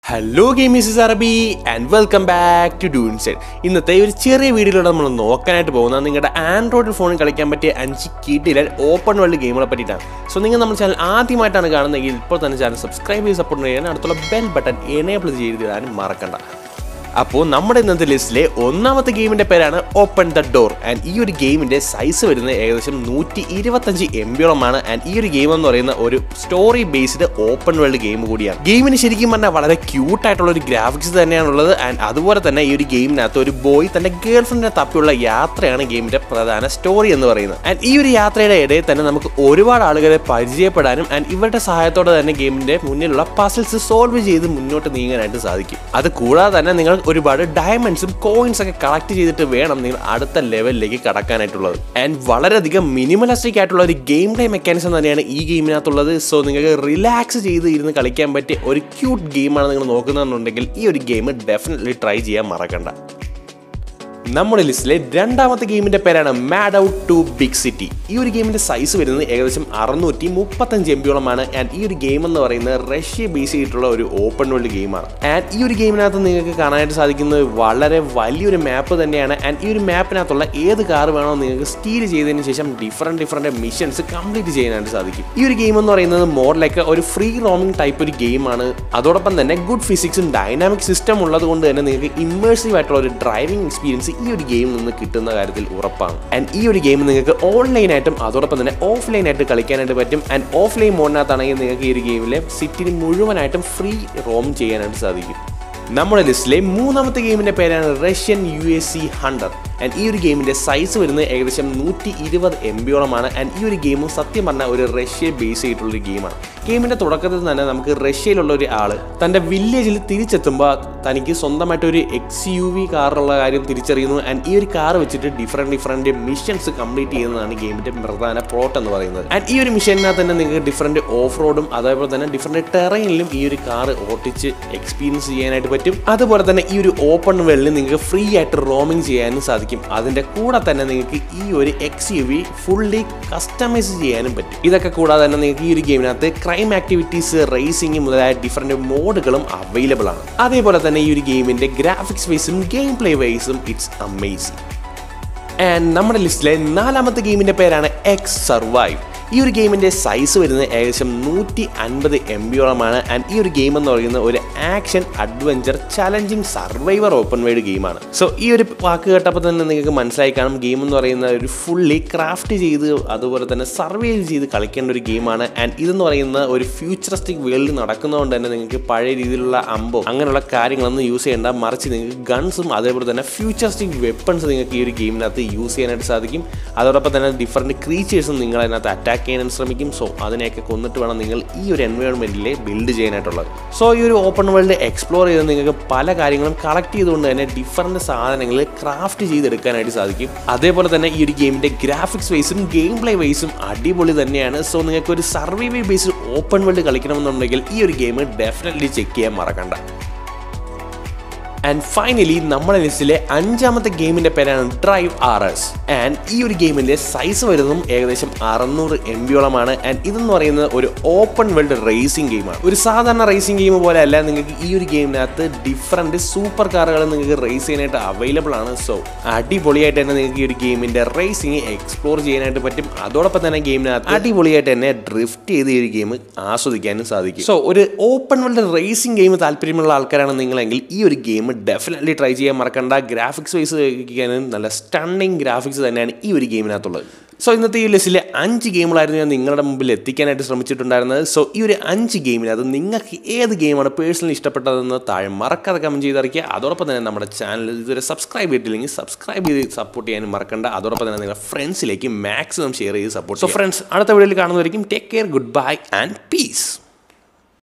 hello gamers അറബി and welcome back to dune side ഇന്നത്തെ ഒരു ചെറിയ വീഡിയോയിലൂടെ നമ്മൾ നോക്കാനായിട്ട് പോകുന്നത് നിങ്ങളുടെ ആൻഡ്രോയിഡ് ഫോണിൽ കളിക്കാൻ പറ്റിയ അഞ്ച് കിട്ടിയിലെ ഓപ്പൺ വേൾഡ് ഗെയിമുകളെ പറ്റിയിട്ടാണ് സോ നിങ്ങൾ നമ്മുടെ ചാനൽ ആദ്യമായിട്ടാണ് കാണുന്നതെങ്കിൽ ഇപ്പോൾ തന്നെ ചാനൽ സബ്സ്ക്രൈബ് ചെയ്ത് സപ്പോർട്ട് ചെയ്യാൻ അടുത്തുള്ള ബെൽ ബട്ടൺ എനേബിൾ ചെയ്തിടാനും മറക്കണ്ട അപ്പോൾ നമ്മുടെ ഇന്നത്തെ ലിസ്റ്റിലെ ഒന്നാമത്തെ ഗെയിമിന്റെ പേരാണ് ഓപ്പൺ ദ ഡോർ ആൻഡ് ഈ ഒരു ഗെയിമിന്റെ സൈസ് വരുന്നത് ഏകദേശം നൂറ്റി ഇരുപത്തഞ്ച് എം ബിയോളമാണ് ആൻഡ് ഈ ഒരു ഗെയിം എന്ന് പറയുന്ന ഒരു story based open world game കൂടിയാണ് ഗെയിമിന് ശരിക്കും പറഞ്ഞാൽ വളരെ ക്യൂട്ട് ആയിട്ടുള്ള ഒരു ഗ്രാഫിക്സ് തന്നെയാണുള്ളത് ആൻഡ് അതുപോലെ തന്നെ ഈ ഒരു ഗെയിമിനകത്ത് ഒരു ബോയ് തന്റെ ഗേൾ ഫ്രണ്ടിനെ തപ്പിയുള്ള യാത്രയാണ് ഗെയിമിന്റെ പ്രധാന സ്റ്റോറി എന്ന് പറയുന്നത് ആൻഡ് ഈ ഒരു യാത്രയുടെ ഇടയിൽ തന്നെ നമുക്ക് ഒരുപാട് ആളുകളെ പരിചയപ്പെടാനും ആൻഡ് ഇവരുടെ സഹായത്തോടെ തന്നെ ഗെയിമിന്റെ മുന്നിലുള്ള പസിൽസ് സോൾവ് ചെയ്ത് മുന്നോട്ട് നീങ്ങാനായിട്ട് സാധിക്കും അത് കൂടാതെ തന്നെ നിങ്ങൾ ഒരുപാട് ഡയമണ്ട്സും കോയിൻസ് ഒക്കെ കളക്ട് ചെയ്തിട്ട് വേണം നിങ്ങൾ അടുത്ത ലെവലിലേക്ക് കടക്കാനായിട്ടുള്ളത് ആൻഡ് വളരെയധികം മിനിമലിസ്റ്റിക് ആയിട്ടുള്ള ഒരു ഗെയിം പ്ലേ മെക്കാനിസം തന്നെയാണ് ഈ ഗെയിമിനകത്തുള്ളത് സോ നിങ്ങൾക്ക് റിലാക്സ് ചെയ്ത് ഇരുന്ന് കളിക്കാൻ പറ്റിയ ഒരു ക്യൂട്ട് ഗെയിമാണ് നിങ്ങൾ നോക്കുന്നതെന്നുണ്ടെങ്കിൽ ഈ ഒരു ഗെയിം ഡെഫിനറ്റ്ലി ട്രൈ ചെയ്യാൻ മറക്കണ്ട നമ്മുടെ ലിസ്റ്റിലെ രണ്ടാമത്തെ ഗെയിമിന്റെ പേരാണ് mad out two big city ഈ ഒരു ഗെയിമിന്റെ സൈസ് വരുന്നത് ഏകദേശം അറുന്നൂറ്റി മുപ്പത്തഞ്ച് എം ബിയോളമാണ് ആൻഡ് ഈ ഒരു ഗെയിം എന്ന് പറയുന്നത് റഷ്യ ബേസ് ചെയ്തിട്ടുള്ള ഒരു ഓപ്പൺ വേൾഡ് ഗെയിമാണ് ആൻഡ് ഈ ഒരു ഗെയിമിനകത്ത് നിങ്ങൾക്ക് കാണാനായിട്ട് സാധിക്കുന്നത് വളരെ വലിയൊരു മാപ്പ് തന്നെയാണ് ആൻഡ് ഈ ഒരു മാപ്പിനകത്തുള്ള ഏത് കാർ വേണോ നിങ്ങൾക്ക് സ്റ്റീൽ ചെയ്തതിന് ശേഷം ഡിഫറെന്റ് ഡിഫറെന്റ് മിഷൻസ് കംപ്ലീറ്റ് ചെയ്യാനായിട്ട് സാധിക്കും ഈ ഒരു ഗെയിം എന്ന് പറയുന്നത് മോർ ലൈക്ക് ഒരു ഫ്രീ റോമിംഗ് ടൈപ്പ് ഒരു ഗെയിമാണ് അതോടൊപ്പം തന്നെ ഗുഡ് ഫിസിക്സും ഡൈനാമിക് സിസ്റ്റം ഉള്ളത് കൊണ്ട് തന്നെ നിങ്ങൾക്ക് ഇമ്മേഴ്സീവ് ആയിട്ടുള്ള ഒരു ഡ്രൈവിംഗ് എക്സ്പീരിയൻസ് ഈ ഒരു ഗെയിമിൽ നിന്ന് കിട്ടുന്ന കാര്യത്തിൽ ഉറപ്പാണ് ആൻഡ് ഈ ഒരു ഗെയിം നിങ്ങൾക്ക് ഓൺലൈനായിട്ടും അതോടൊപ്പം തന്നെ ഓഫ്ലൈനായിട്ട് കളിക്കാനായിട്ട് പറ്റും ആൻഡ് ഓഫ്ലൈൻ മോഡിനകത്താണെങ്കിൽ നിങ്ങൾക്ക് ഈ ഒരു ഗെയിമിലെ സിറ്റിയിൽ മുഴുവനായിട്ടും ഫ്രീ റോം ചെയ്യാനായിട്ട് സാധിക്കും നമ്മുടെ ലിസ്റ്റിലെ മൂന്നാമത്തെ ഗെയിമിന്റെ പേരാണ് Russian U S C hunter and ഈ ഒരു ഗെയിമിന്റെ സൈസ് വരുന്നത് ഏകദേശം നൂറ്റി ഇരുപത് എം ബിയോളമാണ് ആൻഡ് ഈ ഒരു ഗെയിമും സത്യം പറഞ്ഞാൽ ഒരു റഷ്യ ബേസ് ചെയ്തിട്ടുള്ള ഒരു ഗെയിമാണ് ഗെയിമിന്റെ തുടക്കത്തിൽ തന്നെ നമുക്ക് റഷ്യയിലുള്ള ഒരു ആള് തന്റെ വില്ലേജിൽ തിരിച്ചെത്തുമ്പോൾ തനിക്ക് സ്വന്തമായിട്ട് ഒരു എക്സ് യു വി കാറുള്ള കാര്യം തിരിച്ചറിയുന്നു ആൻഡ് ഈ ഒരു കാർ വെച്ചിട്ട് ഡിഫറെന്റ് ഡിഫറെന്റ് മിഷൻസ് കംപ്ലീറ്റ് ചെയ്യുന്നതാണ് ഗെയിമിന്റെ പ്രധാന പ്ലോട്ട് എന്ന് പറയുന്നത് ആൻഡ് ഈ ഒരു മിഷനകത്ത് തന്നെ നിങ്ങൾക്ക് ഡിഫറെന്റ് ഓഫ് റോഡും അതേപോലെ തന്നെ ഡിഫറെന്റ് ടെറൈനിലും ഈ ഒരു കാർ ഓട്ടിച്ച് എക്സ്പീരിയൻസ് ചെയ്യാനായിട്ട് പറ്റും അതുപോലെ തന്നെ ഈ ഒരു ഓപ്പൺ വേൾഡിൽ നിങ്ങൾക്ക് ഫ്രീ ആയിട്ട് റോമിംഗ് ചെയ്യാനും സാധിക്കും അതിന്റെ കൂടെ തന്നെ നിങ്ങൾക്ക് ഈ ഒരു X U V fully customise ചെയ്യാനും പറ്റും ഇതൊക്കെ കൂടാതെ തന്നെ നിങ്ങൾക്ക് ഈ ഒരു ഗെയിമിനകത്ത് ക്രൈം ആക്ടിവിറ്റീസ് റേസിംഗ് മുതലായ ഡിഫറെന്റ് മോഡുകളും അവൈലബിൾ ആണ് അതേപോലെ തന്നെ ഈ ഒരു ഗെയിമിന്റെ ഗ്രാഫിക്സ് വൈസും ഗെയിം പ്ലേ വൈസും ഇറ്റ്സ് അമേസിംഗ് ആൻഡ് നമ്മുടെ ലിസ്റ്റിലെ നാലാമത്തെ ഗെയിമിന്റെ പേരാണ് എക്സ് സർവൈവ് ഈ ഒരു ഗെയിമിന്റെ സൈസ് വരുന്നത് ഏകദേശം നൂറ്റി അൻപത് എം ബിയോളമാണ് ആൻഡ് ഈ ഒരു ഗെയിം എന്ന് പറയുന്നത് ഒരു action adventure challenging survivor open world ഗെയിമാണ് സോ ഈ ഒരു വാക്ക് കേട്ടപ്പോൾ തന്നെ നിങ്ങൾക്ക് മനസ്സിലായി കാണും ഗെയിം എന്ന് പറയുന്ന ഒരു ഫുള്ളി ക്രാഫ്റ്റ് ചെയ്ത് അതുപോലെ തന്നെ സർവൈവ് ചെയ്ത് കളിക്കേണ്ട ഒരു ഗെയിമാണ് ആൻഡ് ഇതെന്ന് പറയുന്ന ഒരു ഫ്യൂച്ചറിസ്റ്റിക് വേൾഡ് നടക്കുന്നതുകൊണ്ട് തന്നെ നിങ്ങൾക്ക് പഴയ രീതിയിലുള്ള അമ്പോ അങ്ങനെയുള്ള കാര്യങ്ങളൊന്നും യൂസ് ചെയ്യേണ്ട മറിച്ച് നിങ്ങൾക്ക് ഗൺസും അതേപോലെ തന്നെ ഫ്യൂച്ചറിസ്റ്റിക് വെപ്പൺസ് നിങ്ങൾക്ക് ഈ ഒരു ഗെയിമിനകത്ത് യൂസ് ചെയ്യാനായിട്ട് സാധിക്കും അതോടൊപ്പം തന്നെ ഡിഫറെൻറ്റ് ക്രീച്ചേഴ്സും നിങ്ങൾ അതിനകത്ത് അറ്റാക്ക് ചെയ്യാനും ശ്രമിക്കും സോ അതിനെയൊക്കെ കൊന്നിട്ട് വേണം നിങ്ങൾ ഈ ഒരു എൻവയോൺമെൻറ്റിൽ ബിൽഡ് ചെയ്യാനായിട്ടുള്ളത് സോ ഈ ഒരു ഓപ്പൺ വേൾഡ് എക്സ്പ്ലോർ ചെയ്ത് നിങ്ങൾക്ക് പല കാര്യങ്ങളും കളക്ട് ചെയ്തുകൊണ്ട് തന്നെ ഡിഫറെൻറ്റ് സാധനങ്ങൾ ക്രാഫ്റ്റ് ചെയ്തെടുക്കാനായിട്ട് സാധിക്കും അതേപോലെ തന്നെ ഈ ഒരു ഗെയിമിൻ്റെ ഗ്രാഫിക്സ് വൈസും ഗെയിം പ്ലേ വൈസും അടിപൊളി തന്നെയാണ് സോ നിങ്ങൾക്ക് ഒരു സർവൈവൽ ബേസ്ഡ് ഓപ്പൺ വേൾഡ് കളിക്കണമെന്നുണ്ടെങ്കിൽ ഈ ഒരു ഗെയിം ഡെഫിനറ്റ്ലി ചെക്ക് ചെയ്യാൻ മറക്കണ്ട ആൻഡ് ഫൈനലി നമ്മുടെ ലിസ്റ്റിലെ അഞ്ചാമത്തെ ഗെയിമിന്റെ പേരാണ് ഡ്രൈവ് ആർ എസ് ആൻഡ് ഈ ഒരു ഗെയിമിന്റെ സൈസ് വരുന്നതും ഏകദേശം അറുന്നൂറ് എം ബിയോളമാണ് ആൻഡ് ഇതെന്ന് പറയുന്നത് ഒരു ഓപ്പൺ വേൾഡ് റേസിംഗ് ഗെയിമാണ് ഒരു സാധാരണ റേസിംഗ് ഗെയിം പോലെ അല്ല നിങ്ങൾക്ക് ഈ ഒരു ഗെയിമിനകത്ത് ഡിഫറെന്റ് സൂപ്പർ കാറുകൾ നിങ്ങൾക്ക് റേസ് ചെയ്യാനായിട്ട് അവൈലബിൾ ആണ് സോ അടിപൊളിയായിട്ട് തന്നെ നിങ്ങൾക്ക് ഈ ഒരു ഗെയിമിന്റെ റേസിംഗ് എക്സ്പ്ലോർ ചെയ്യാനായിട്ട് പറ്റും അതോടൊപ്പം തന്നെ ഗെയിമിനകത്ത് അടിപൊളിയായിട്ട് തന്നെ ഡ്രിഫ്റ്റ് ചെയ്ത് ഈ ഒരു ഗെയിം ആസ്വദിക്കാനും സാധിക്കും സോ ഒരു ഓപ്പൺ വേൾഡ് റേസിംഗ് ഗെയിം താല്പര്യമുള്ള ആൾക്കാരാണ് നിങ്ങളെങ്കിൽ ഈ ഒരു ഗെയിം ഡെഫിനറ്റ്ലി ട്രൈ ചെയ്യാൻ മറക്കണ്ട ഗ്രാഫിക്സ് വൈസ് കഴിക്കാനും നല്ല സ്റ്റണ്ണിങ് ഗ്രാഫിക്സ് തന്നെയാണ് ഈ ഒരു ഗെയിമിനകത്തുള്ളത് സോ ഇന്നത്തെ ഈ ലിസ്റ്റിലെ അഞ്ച് ഗെയിമുകളായിരുന്നു ഞാൻ നിങ്ങളുടെ മുമ്പിൽ എത്തിക്കാനായിട്ട് ശ്രമിച്ചിട്ടുണ്ടായിരുന്നത് സോ ഈ ഒരു അഞ്ച് ഗെയിമിനകത്ത് നിങ്ങൾക്ക് ഏത് ഗെയിമാണ് പേഴ്സണലി ഇഷ്ടപ്പെട്ടതെന്ന് താഴെ മറക്കാതെ കമൻറ്റ് ചെയ്തിറക്കുക അതോടൊപ്പം തന്നെ നമ്മുടെ ചാനൽ ഇതുവരെ സബ്സ്ക്രൈബ് ചെയ്തിട്ടില്ലെങ്കിൽ സബ്സ്ക്രൈബ് ചെയ്ത് സപ്പോർട്ട് ചെയ്യാനും മറക്കണ്ട അതോടൊപ്പം തന്നെ നിങ്ങളുടെ ഫ്രണ്ട്സിലേക്ക് മാക്സിമം ഷെയർ ചെയ്ത് സപ്പോർട്ട് സോ ഫ്രണ്ട്സ് അടുത്ത വീഡിയോയിൽ കാണുന്നവരിക്കും take care good bye and piece